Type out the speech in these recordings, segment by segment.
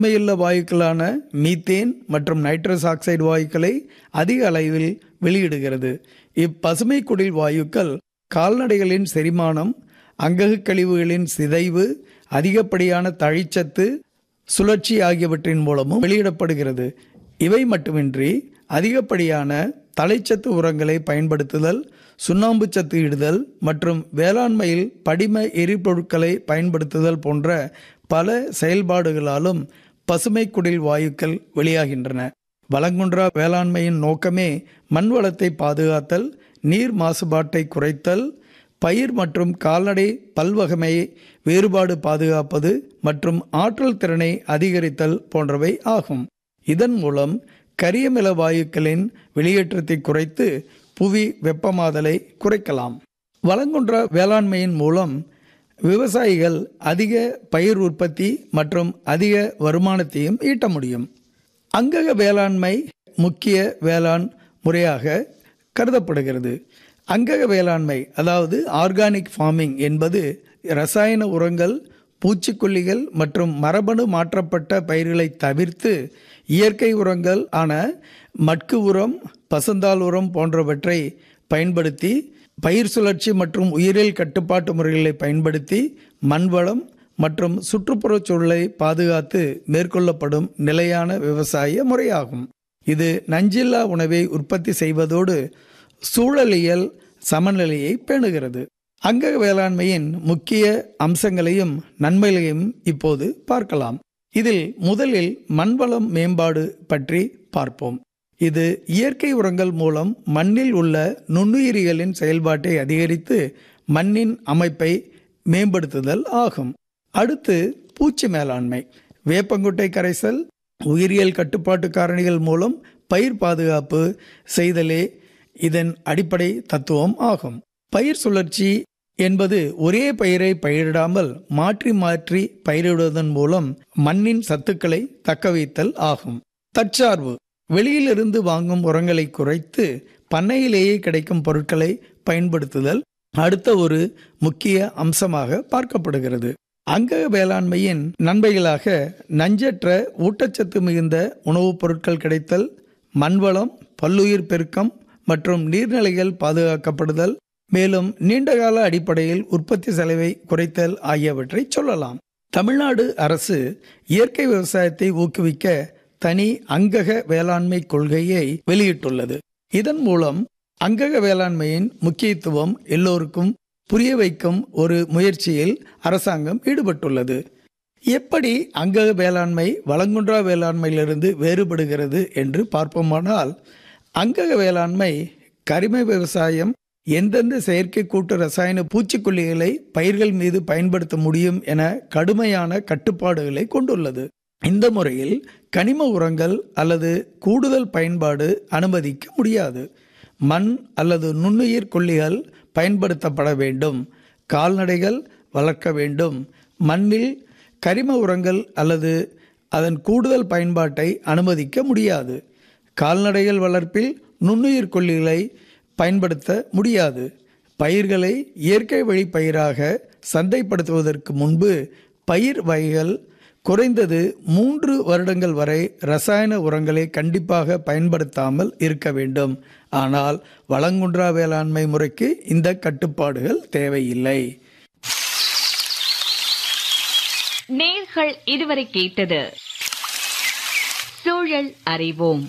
உண்மையுள்ள வாயுக்களான மீத்தேன் மற்றும் நைட்ரஸ் ஆக்சைடு வாயுக்களை அதிக அளவில் வெளியிடுகிறது இப்பசுமை குடில் வாயுக்கள் கால்நடைகளின் செரிமானம் அங்கக கழிவுகளின் சிதைவு அதிகப்படியான தழிச்சத்து சுழற்சி ஆகியவற்றின் மூலமும் வெளியிடப்படுகிறது இவை மட்டுமின்றி அதிகப்படியான தலைச்சத்து உரங்களை பயன்படுத்துதல் சுண்ணாம்பு சத்து இடுதல் மற்றும் வேளாண்மையில் படிம எரிபொருட்களை பயன்படுத்துதல் போன்ற பல செயல்பாடுகளாலும் பசுமை குடில் வாயுக்கள் வெளியாகின்றன வளங்குன்றா வேளாண்மையின் நோக்கமே மண் வளத்தை பாதுகாத்தல் நீர் மாசுபாட்டை குறைத்தல் பயிர் மற்றும் கால்நடை பல்வகமையை வேறுபாடு பாதுகாப்பது மற்றும் ஆற்றல் திறனை அதிகரித்தல் போன்றவை ஆகும் இதன் மூலம் கரியமில வாயுக்களின் வெளியேற்றத்தை குறைத்து புவி வெப்பமாதலை குறைக்கலாம் வளங்குன்றா வேளாண்மையின் மூலம் விவசாயிகள் அதிக பயிர் உற்பத்தி மற்றும் அதிக வருமானத்தையும் ஈட்ட முடியும் அங்கக வேளாண்மை முக்கிய வேளாண் முறையாக கருதப்படுகிறது அங்கக வேளாண்மை அதாவது ஆர்கானிக் ஃபார்மிங் என்பது ரசாயன உரங்கள் பூச்சிக்கொல்லிகள் மற்றும் மரபணு மாற்றப்பட்ட பயிர்களை தவிர்த்து இயற்கை உரங்கள் ஆன மட்கு உரம் பசுந்தாள் உரம் போன்றவற்றை பயன்படுத்தி பயிர் சுழற்சி மற்றும் உயிரியல் கட்டுப்பாட்டு முறைகளை பயன்படுத்தி மண்வளம் மற்றும் சுற்றுப்புறச் சூழலை பாதுகாத்து மேற்கொள்ளப்படும் நிலையான விவசாய முறையாகும் இது நஞ்சில்லா உணவை உற்பத்தி செய்வதோடு சூழலியல் சமநிலையை பேணுகிறது அங்கக வேளாண்மையின் முக்கிய அம்சங்களையும் நன்மைகளையும் இப்போது பார்க்கலாம் இதில் முதலில் மண்வளம் மேம்பாடு பற்றி பார்ப்போம் இது இயற்கை உரங்கள் மூலம் மண்ணில் உள்ள நுண்ணுயிரிகளின் செயல்பாட்டை அதிகரித்து மண்ணின் அமைப்பை மேம்படுத்துதல் ஆகும் அடுத்து பூச்சி மேலாண்மை வேப்பங்குட்டை கரைசல் உயிரியல் கட்டுப்பாட்டு காரணிகள் மூலம் பயிர் பாதுகாப்பு செய்தலே இதன் அடிப்படை தத்துவம் ஆகும் பயிர் சுழற்சி என்பது ஒரே பயிரை பயிரிடாமல் மாற்றி மாற்றி பயிரிடுவதன் மூலம் மண்ணின் சத்துக்களை தக்கவைத்தல் ஆகும் தற்சார்பு வெளியிலிருந்து வாங்கும் உரங்களை குறைத்து பண்ணையிலேயே கிடைக்கும் பொருட்களை பயன்படுத்துதல் அடுத்த ஒரு முக்கிய அம்சமாக பார்க்கப்படுகிறது அங்கக வேளாண்மையின் நன்மைகளாக நஞ்சற்ற ஊட்டச்சத்து மிகுந்த உணவுப் பொருட்கள் கிடைத்தல் மண்வளம் பல்லுயிர் பெருக்கம் மற்றும் நீர்நிலைகள் பாதுகாக்கப்படுதல் மேலும் நீண்டகால அடிப்படையில் உற்பத்தி செலவை குறைத்தல் ஆகியவற்றை சொல்லலாம் தமிழ்நாடு அரசு இயற்கை விவசாயத்தை ஊக்குவிக்க தனி அங்கக வேளாண்மை கொள்கையை வெளியிட்டுள்ளது இதன் மூலம் அங்கக வேளாண்மையின் முக்கியத்துவம் எல்லோருக்கும் புரிய வைக்கும் ஒரு முயற்சியில் அரசாங்கம் ஈடுபட்டுள்ளது எப்படி அங்கக வேளாண்மை வளங்குன்றா வேளாண்மையிலிருந்து வேறுபடுகிறது என்று பார்ப்போமானால் அங்கக வேளாண்மை கரிம விவசாயம் எந்தெந்த செயற்கை கூட்டு ரசாயன பூச்சிக்கொல்லிகளை பயிர்கள் மீது பயன்படுத்த முடியும் என கடுமையான கட்டுப்பாடுகளை கொண்டுள்ளது இந்த முறையில் கனிம உரங்கள் அல்லது கூடுதல் பயன்பாடு அனுமதிக்க முடியாது மண் அல்லது நுண்ணுயிர் கொல்லிகள் பயன்படுத்தப்பட வேண்டும் கால்நடைகள் வளர்க்க வேண்டும் மண்ணில் கரிம உரங்கள் அல்லது அதன் கூடுதல் பயன்பாட்டை அனுமதிக்க முடியாது கால்நடைகள் வளர்ப்பில் நுண்ணுயிர் கொல்லிகளை பயன்படுத்த முடியாது பயிர்களை இயற்கை வழி பயிராக சந்தைப்படுத்துவதற்கு முன்பு பயிர் வகைகள் குறைந்தது மூன்று வருடங்கள் வரை ரசாயன உரங்களை கண்டிப்பாக பயன்படுத்தாமல் இருக்க வேண்டும் ஆனால் வளங்குன்றா வேளாண்மை முறைக்கு இந்த கட்டுப்பாடுகள் தேவையில்லை நேர்கள் இதுவரை கேட்டது சூழல் அறிவோம்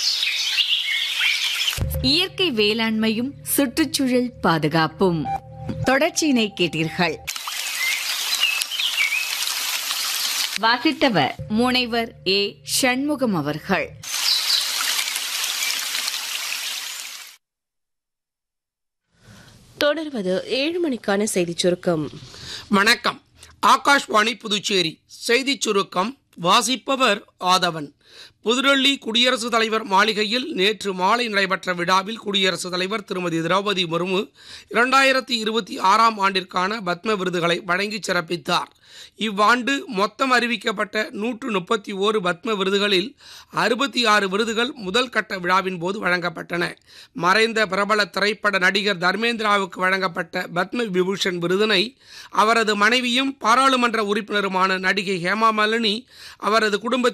இயற்கை வேளாண்மையும் சுற்றுச்சூழல் பாதுகாப்பும் தொடர்ச்சியினை கேட்டீர்கள் வாசித்தவர் முனைவர் ஏ சண்முகம் அவர்கள் தொடர்வது ஏழு மணிக்கான செய்திச் சுருக்கம் வணக்கம் ஆகாஷ்வாணி புதுச்சேரி செய்திச் சுருக்கம் வாசிப்பவர் ஆதவன் புதுடெல்லி குடியரசுத் தலைவர் மாளிகையில் நேற்று மாலை நடைபெற்ற விழாவில் குடியரசுத் தலைவர் திருமதி திரௌபதி முர்மு இரண்டாயிரத்தி இருபத்தி ஆறாம் ஆண்டிற்கான பத்ம விருதுகளை வழங்கி சிறப்பித்தார் இவ்வாண்டு மொத்தம் அறிவிக்கப்பட்ட நூற்று முப்பத்தி ஓரு பத்ம விருதுகளில் அறுபத்தி ஆறு விருதுகள் முதல் கட்ட விழாவின் போது வழங்கப்பட்டன மறைந்த பிரபல திரைப்பட நடிகர் தர்மேந்திராவுக்கு வழங்கப்பட்ட பத்ம விபூஷன் விருதினை அவரது மனைவியும் பாராளுமன்ற உறுப்பினருமான நடிகை ஹேமா மாலினி அவரது குடும்ப